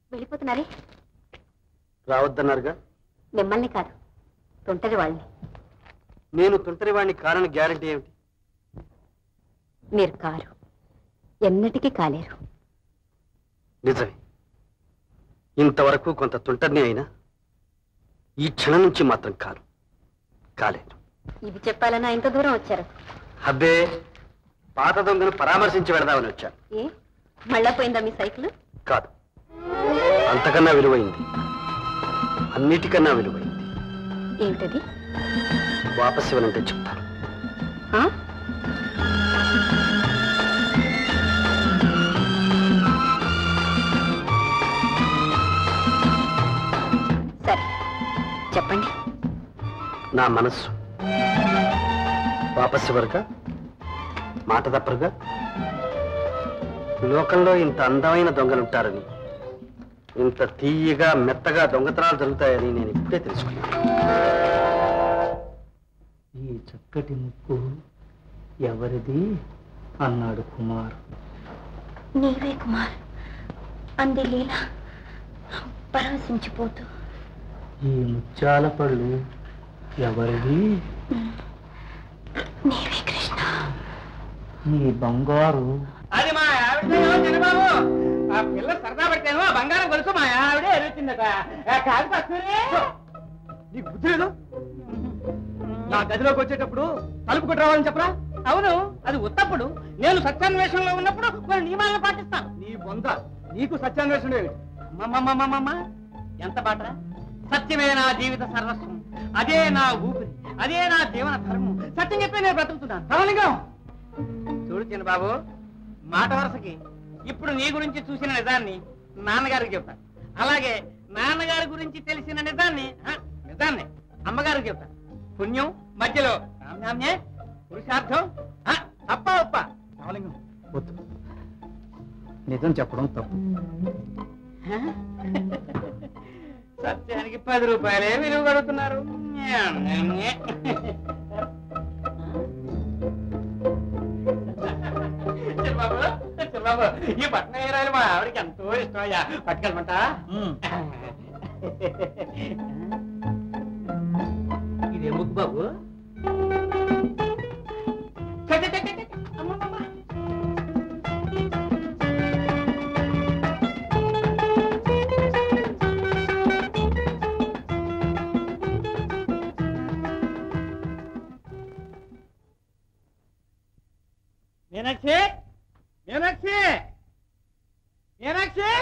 వెళ్ళిపోతున్నారే రావద్దన్నారుగా మిమ్మల్ని కాదు తొంటరి వాళ్ళని నేను తుంటరివాణ్ణి కారని గ్యారంటీ ఏమిటి మీరు కారు ఎన్నటికీ కాలేరు నిజమే ఇంతవరకు కొంత తుంటరిని అయినా ఈ క్షణం నుంచి మాత్రం కాను కాలేదు ఇది చెప్పాలని ఇంత దూరం వచ్చారు అబ్బే పాత దొంగను పరామర్శించి వెళదామని వచ్చాను ఏ మళ్ళా పోయిందా మీ సైకిల్ కాదు అంతకన్నా విలువైంది అన్నిటికన్నా విలువైంది ఏమిటది వాపస్ ఇవ్వనంటే చెప్తాను ఆ? సరే చెప్పండి నా మనస్సు వాపస్ ఇవ్వరుగా మాట తప్పరుగా లోకంలో ఇంత అందమైన దొంగలుంటారని ఇంత తీయగా మెత్తగా దొంగతనాలు జరుగుతాయని నేను ఇప్పుడే తెలుసుకున్నాను ఈ చక్కటి ముక్కు ఎవరిది అన్నాడు కుమార్ నీవే కుమార్ అంది లీల పరవశించిపోతూ ఈ ముత్యాల పళ్ళు ఎవరిది నీవే కృష్ణ ఈ బంగారు అది మా ఆవిడ చిన్నబాబు ఆ పిల్ల సరదా పడితేను ఆ బంగారం కొలుసు మా ఆవిడే ఎదుగుతుందట కాదు కస్తూరి నీకు బుద్ధి లేదు నా గదిలోకి వచ్చేటప్పుడు తలుపు కొట్టి రావాలని చెప్పరా అవును అది ఉత్తప్పుడు నేను సత్యాన్వేషణలో ఉన్నప్పుడు కొన్ని నియమాలను పాటిస్తాను నీ బొంద నీకు సత్యాన్వేషణ అమ్మమ్మమ్మమ్మమ్మ ఎంత బాట సత్యమే నా జీవిత సర్వస్వం అదే నా ఊపిరి అదే నా జీవన ధర్మం సత్యం చెప్పి నేను బ్రతుకుతున్నాను రామలింగం చూడు చిన్న బాబు మాట వరుసకి ఇప్పుడు నీ గురించి చూసిన నిజాన్ని నాన్నగారికి చెప్తాను అలాగే నాన్నగారి గురించి తెలిసిన నిజాన్ని ఆ, నిజాన్ని అమ్మగారికి చెప్తాను పుణ్యం మధ్యలో రామ్యామ్యే పురుషార్థం ఆ, తప్ప ఒప్ప రామలింగం వద్దు నిజం చెప్పడం తప్పు సత్యానికి పది రూపాయలే విలువ కడుతున్నారు చిరబాబు చిరబాబు ఈ పట్నం ఏరాలి మా ఆవిడకి ఎంతో ఇష్టం అయ్యా పట్టుకెళ్ళమంట ఇదే ముగ్గు బాబు ఛ, ఛ, ఛ, ఛ, ఛ. అమ్మమ్మమ్మ. మీనాక్షి మీనాక్షి మీనాక్షి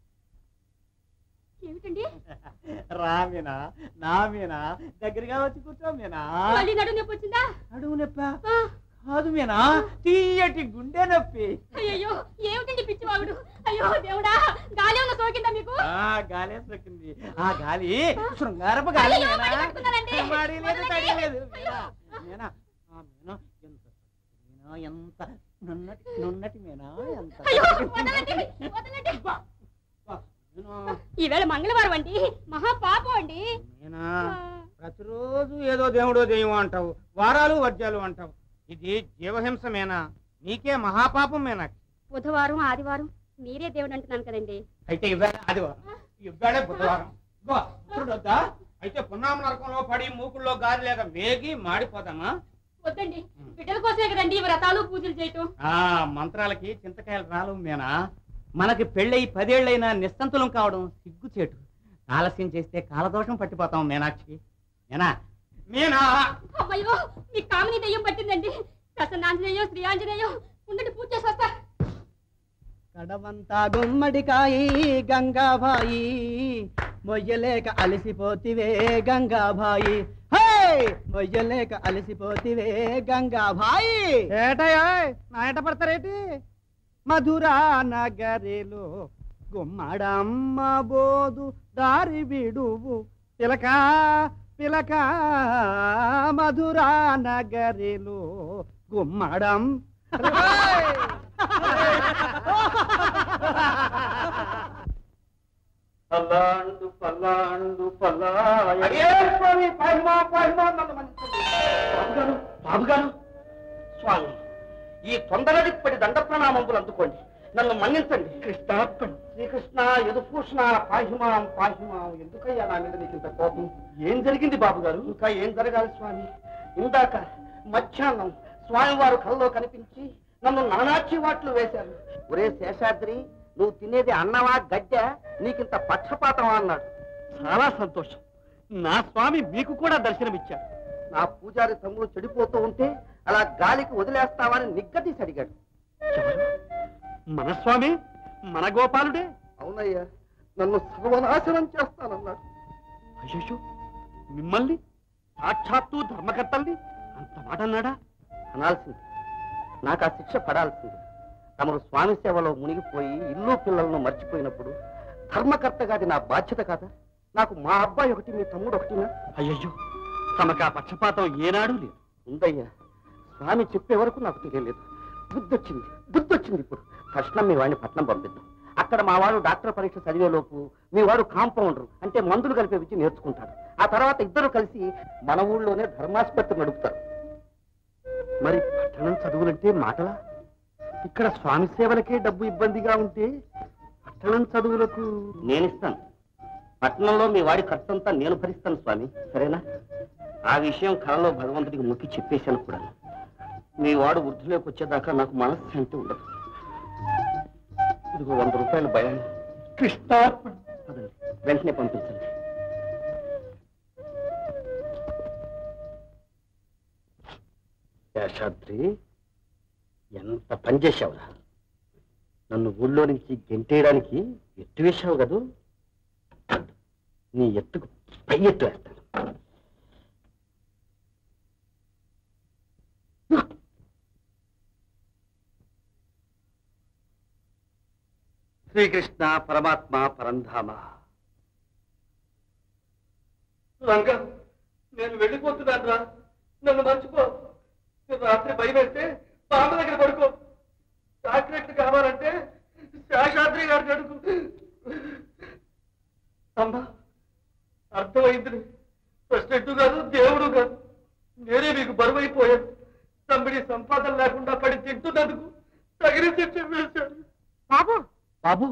ఏమిటండి రా మీనా నా మీనా దగ్గరగా వచ్చి కూర్చో మీనా మళ్ళీ నడుము నొప్పి వచ్చిందా అడుగు నొప్ప కాదు మీనా తీయటి గుండె నొప్పి అయ్యో ఏమిటండి పిచ్చివాగుడు అయ్యో దేవుడా గాలి ఉన్న సోకిందా మీకు ఆ గాలి సొక్కింది ఆ గాలి శృంగారపు గాలి అయ్యో, మీనా. మడి కట్టుకున్నానండి. మడి లేదు తడి లేదు అయ్యో. మీనా మీనా ఆ మీనా ఎంత మీనా ఎంత నున్నటి నున్నటి మీనా ఎంత అయ్యో వదలండి వదలండి మీనా, ఈవేళ మంగళవారం అండి మహా పాపం అండి మీనా ప్రతిరోజు ఏదో దేవుడో దెయ్యం అంటావు వారాలు వర్జాలు అంటావు ఇది జీవహింసమేనా నీకే మహాపాపం మేనా బుధవారం ఆదివారం మీరే దేవుడు అంటున్నాను కదండి అయితే ఇవ్వాల ఆదివారం ఇవ్వాలే బుధవారం ఇదిగో, ఇప్పుడు వద్దా అయితే పున్నామ నరకంలో పడి మూకుల్లో గాలి లేక వేగి మాడిపోదామా వద్దండి బిడ్డల కోసమే కదండి ఈ వ్రతాలు పూజలు చేయటం ఆ మంత్రాలకి చింతకాయలు రాలు మేనా మనకి పెళ్ళై పదేళ్లైనా నిస్సంతులం కావడం సిగ్గుచేటు ఆలస్యం చేస్తే కాలదోషం పట్టిపోతాం మీనాక్షి మీనా మీనా అమ్మయ్యో మీ కామిని దెయ్యం పట్టిందండి ప్రసన్నాంజనేయో శ్రీ ఆంజనేయో ఉండండి పూజ చేసి వస్తా కడవంతా గుమ్మడికాయి గంగాబాయి మొయ్యలేక అలసిపోతివే గంగాబాయి హే మొయ్యలేక అలసిపోతివే గంగాబాయి ఏటయ్యా నా ఎట పడతారేటి మధురా నగరిలో గుమ్మడమ్మ బోదు దారి విడువు పిలక పిలక మధురా నగరిలో గుమ్మడం పల్లాండు పల్లాండు అయ్యే స్వామి, పైమా, పైమా, నన్ను మన్నించండి. బాబుగారు బాబుగారు స్వామి ఈ తొందరడిప్పటి దండ ప్రణామములు అందుకోండి నన్ను మన్నించండి కృష్ణార్పణ శ్రీకృష్ణ యదుపూషణ పాహిమాం పాహిమాం ఎందుకయ్యా నా మీద నీకు ఇంత కోపం ఏం జరిగింది బాబు గారు ఇంకా ఏం జరగాలి స్వామి ఇందాక మధ్యాహ్నం స్వామివారు కల్లో కనిపించి నన్ను నానాచి వాట్లు వేశారు ఒరే శేషాద్రి నువ్వు తినేది అన్నవా గడ్డ నీకింత పక్షపాతమా అన్నాడు చాలా సంతోషం నా స్వామి మీకు కూడా దర్శనమిచ్చాడు నా పూజారి తమ్ముడు చెడిపోతూ ఉంటే అలా గాలికి వదిలేస్తావని నిగ్గదీసి అడిగాడు ఎవరు? మన స్వామి మన గోపాలుడే అవునయ్యా నన్ను సర్వనాశనం చేస్తానన్నాడు అయ్యో మిమ్మల్ని సాక్షాత్తు ధర్మకర్తల్ని అంత మాట అన్నాడా అనాల్సింది నాకు ఆ శిక్ష పడాల్సింది తమరు స్వామి సేవలో మునిగిపోయి ఇల్లు పిల్లలను మర్చిపోయినప్పుడు ధర్మకర్తగాది నా బాధ్యత కాదా నాకు మా అబ్బాయి ఒకటి మీ తమ్ముడు ఒకటినా అయ్యయ్యో తమకు ఆ పక్షపాతం ఏనాడు లేదు ఉందయ్యా స్వామి చెప్పే వరకు నాకు తెలియలేదు బుద్ధొచ్చింది బుద్ధొచ్చింది ఇప్పుడు తక్షణం మీ వాడిని పట్నం పంపిద్దాం అక్కడ మా వాడు డాక్టర్ పరీక్ష చదివేలోపు మీ వాడు కాంపౌండర్ అంటే మందులు కలిపే విద్య నేర్చుకుంటాడు ఆ తర్వాత ఇద్దరు కలిసి మన ఊళ్ళోనే ధర్మాసుపత్రి నడుపుతారు మరి పట్టణం చదువులంటే మాటలా ఇక్కడ స్వామి సేవలకే డబ్బు ఇబ్బందిగా ఉంటే పట్టణం చదువులకు నేనిస్తాను పట్టణంలో మీ వాడి ఖర్చంతా నేను భరిస్తాను స్వామి సరేనా ఆ విషయం కళలో భగవంతుడికి మొక్కి చెప్పేశాను కూడా మీ వాడు వృద్ధిలోకి వచ్చేదాకా నాకు మనశ్శాంతి ఉండదు ఇదిగో వంద రూపాయల భయాన్ని కృష్ణార్పణ పదండి, వెంటనే పంపించండి శేషాద్రి ఎంత పని చేశావురా నన్ను ఊళ్ళో నుంచి గెంటేయడానికి ఎత్తు వేశావు కదూ నీ ఎత్తుకు పై ఎత్తు వేస్తాను శ్రీకృష్ణ పరమాత్మ పరంధామ రంగ నేను వెళ్ళిపోతున్నాను రా నన్ను మర్చిపో నేను రాత్రి భయం వేస్తే బామ్మ దగ్గర పడుకో చాక్లెట్ కావాలంటే శాషాద్రి గారి అడుగు అమ్మా అర్థమైంది ప్రెసిడెంట్ కాదు దేవుడు కాదు నేనే మీకు బరువైపోయాను తమ్మిడి సంపాదన లేకుండా పడి తింటున్నందుకు తగిన శిక్ష వేశాడు బాబు బాబు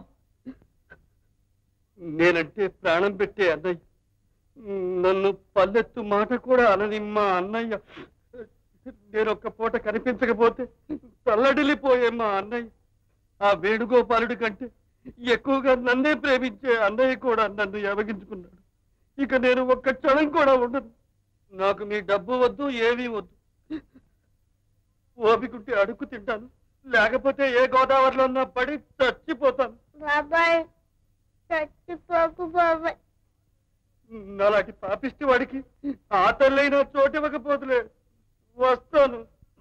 నేనంటే ప్రాణం పెట్టే అన్నయ్య నన్ను పల్లెత్తు మాట కూడా అనని మా అన్నయ్య నేను ఒక్క పూట కనిపించకపోతే తల్లడిల్లిపోయే మా అన్నయ్య ఆ వేణుగోపాలుడి కంటే ఎక్కువగా నన్నే ప్రేమించే అన్నయ్య కూడా నన్ను ఎవగించుకున్నాడు ఇక నేను ఒక్క క్షణం కూడా ఉండను నాకు మీ డబ్బు వద్దు ఏమీ వద్దు ఓపికంటే అడుక్కు తింటాను లేకపోతే ఏ గోదావరిలో పడి చచ్చిపోతాను బాబాయ్ చచ్చిపోకు బాబాయ్ అలాంటి పాపిష్టి వాడికి ఆ తల్లైనా చోటు ఇవ్వకపోతులే వస్తాను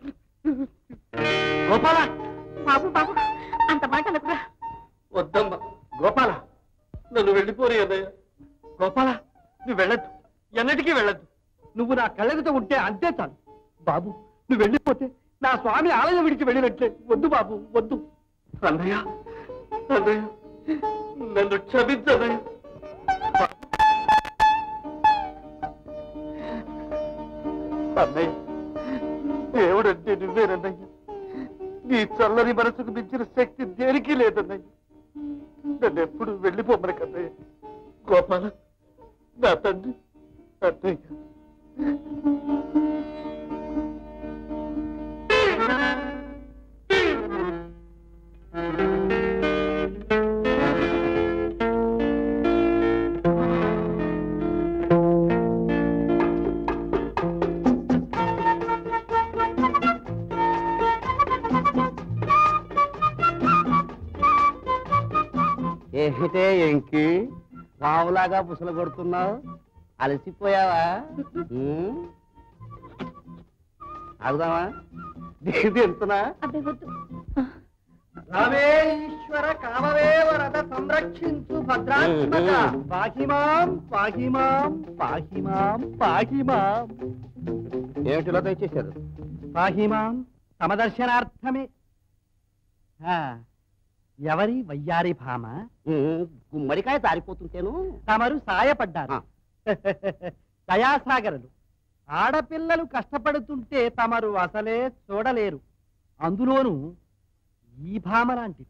గోపాల బాబు బాబు అంత మాట అనుకురా వద్దమ్మా గోపాల నన్ను వెళ్ళిపోరు అన్నయ్య గోపాల నువ్వు వెళ్ళద్దు ఎన్నటికీ వెళ్ళద్దు నువ్వు నా కళ్ళెదుట ఉంటే అంతే చాలు బాబు నువ్వు వెళ్ళిపోతే నా స్వామి ఆలయం విడిచి వెళ్ళినట్లే వద్దు బాబు వద్దు అన్నయ్య అన్నయ్య నన్ను క్షమించన్నయ్య అన్నయ్య దేవుడంటే నువ్వేనన్నయ్య నీ చల్లని మనసుకు మించిన శక్తి దేనికి లేదన్నయ్య నన్ను ఎప్పుడు వెళ్ళిపోమని కన్నయ్య గోపాల నా తండ్రి అన్నయ్య ఏమిటే ఎంకి పావులాగా పుసలు కొడుతున్నావు అలసిపోయావా ఉమ్? ఆగుదామా దిగి ఎంతున్నా అబ్బే వద్దు రామే ఈశ్వర కామవే వరద సంరక్షించు భద్రాత్మక పాహిమాం పాహిమాం పాహిమాం పాహిమాం ఏమిటిలో దయచేశారు పాహిమాం సమదర్శనార్థమే ఆ, ఎవరి వయ్యారి భామ ఉమ్, గుమ్మడికాయ తారిపోతుంటేను తమరు సాయపడ్డారు ఆ. దయాసాగరులు ఆడపిల్లలు కష్టపడుతుంటే తమరు అసలే చూడలేరు అందులోనూ ఈ భామ లాంటిది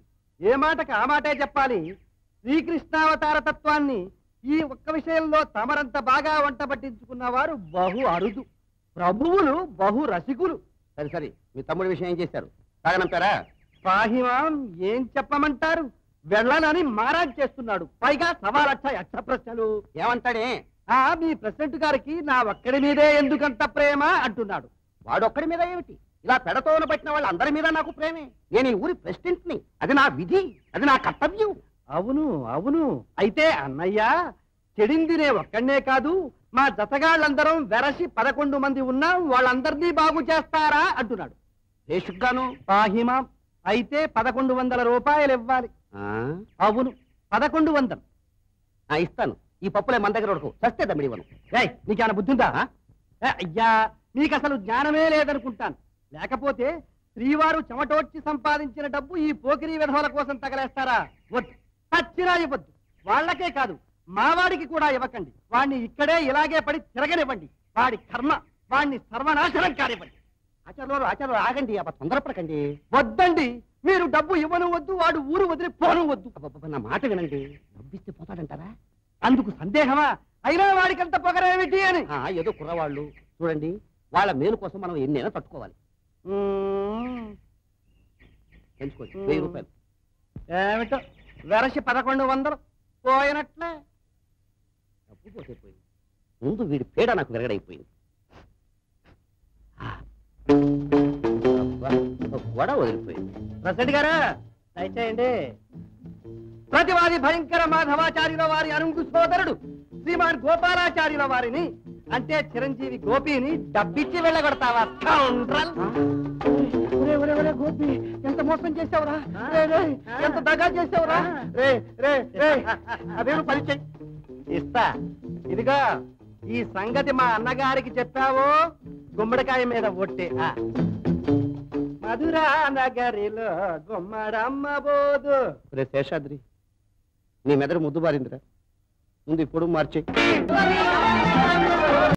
ఏ మాటకు ఆ మాటే చెప్పాలి శ్రీకృష్ణావతార తత్వాన్ని ఈ ఒక్క విషయంలో తమరంత బాగా వంట పట్టించుకున్న వారు బహు అరుదు ప్రభువులు బహు రసికులు సరే సరే మీ తమ్ముడి విషయం ఏం చేశారు తాగనంపారా పాహిమాం ఏం చెప్పమంటారు వెళ్ళనని మారాజ్ చేస్తున్నాడు పైగా సవా లక్ష యక్ష ప్రశ్నలు ఏమంటాడే ఆ మీ ప్రెసిడెంట్ గారికి నా ఒక్కడి మీదే ఎందుకంత ప్రేమ అంటున్నాడు వాడొక్కడి మీద ఏమిటి ఇలా పెడతోన పట్టిన వాళ్ళ అందరి మీద నాకు ప్రేమే నేను ఈ ఊరి ప్రెసిడెంట్ ని అది నా విధి అది నా కర్తవ్యం అవును అవును అయితే అన్నయ్య చెడిందినే ఒక్కడే కాదు మా జతగాళ్ళందరం వెరసి పదకొండు మంది ఉన్నాం వాళ్ళందరినీ బాగు చేస్తారా అంటున్నాడు దేశుగ్గాను పాహిమాం అయితే పదకొండు వందల రూపాయలు ఇవ్వాలి ఆ, అవును పదకొండు వందలు ఆ, ఇస్తాను ఈ పప్పులే మన దగ్గర ఉడకు సస్తే దమ్మిడి ఇవ్వను ఏయ్ నీకేమైనా బుద్ధి ఉందా ఏ, అయ్యా మీకు అసలు జ్ఞానమే లేదనుకుంటాను లేకపోతే శ్రీవారు చెమటోడ్చి సంపాదించిన డబ్బు ఈ పోకిరీ విధవల కోసం తగలేస్తారా వద్దు చచ్చినా ఇవ్వద్దు వాళ్ళకే కాదు మావాడికి కూడా ఇవ్వకండి వాడిని ఇక్కడే ఇలాగే పడి తిరగనివ్వండి వాడి కర్మ వాడిని సర్వనాశనం కానివ్వండి ఆచార్యులు ఆచార్యులు ఆగండి అబ్బా తొందరపడకండి వద్దండి మీరు డబ్బు ఇవ్వను వద్దు వాడు ఊరు వదిలి పోను వద్దు అబ్బబ్బబ్బ, నా మాట వినండి డబ్బిస్తే పోతాడంటారా అందుకు సందేహమా అయినా వాడికంత పొగరేమిటి అని ఆ, ఏదో కుర్రవాళ్ళు చూడండి వాళ్ళ మేలు కోసం మనం ఎన్నైనా తట్టుకోవాలి మ్మ్. పెంచుకోవచ్చు వెయ్యి రూపాయలు ఏమిటో వెరసి పదకొండు వందలు పోయినట్లే డబ్బు పోతే పోయింది ముందు వీడి పేడ నాకు విరగడైపోయింది ఆ. అబ్బా, ఒక గొడవ వదిలిపోయింది ప్రెసిడెంట్ గారు దయచేయండి ప్రతివాది భయంకర మాధవాచార్యుల వారి అనుంగు సోదరుడు శ్రీమాన్ గోపాలాచార్యుల వారిని అంటే చిరంజీవి గోపిని డబ్బిచ్చి వెళ్ళగొడతావా scoundrel? ఒరే, ఒరే, ఒరే, గోపి ఎంత మోసం చేసావురా రే, రే, ఎంత దగా చేసావురా రే రే రే అదేను పరిచయం ఇస్తా ఇదిగా ఈ సంగతి మా అన్నగారికి చెప్పావో గుమ్మడికాయ మీద ఒట్టే ఆ. మధురా నగరిలో గుమ్మడమ్మ బోదు రే శేషాద్రి నీ మెదడు ముద్దు బారిందిరా ముందు ఇప్పుడు మార్చే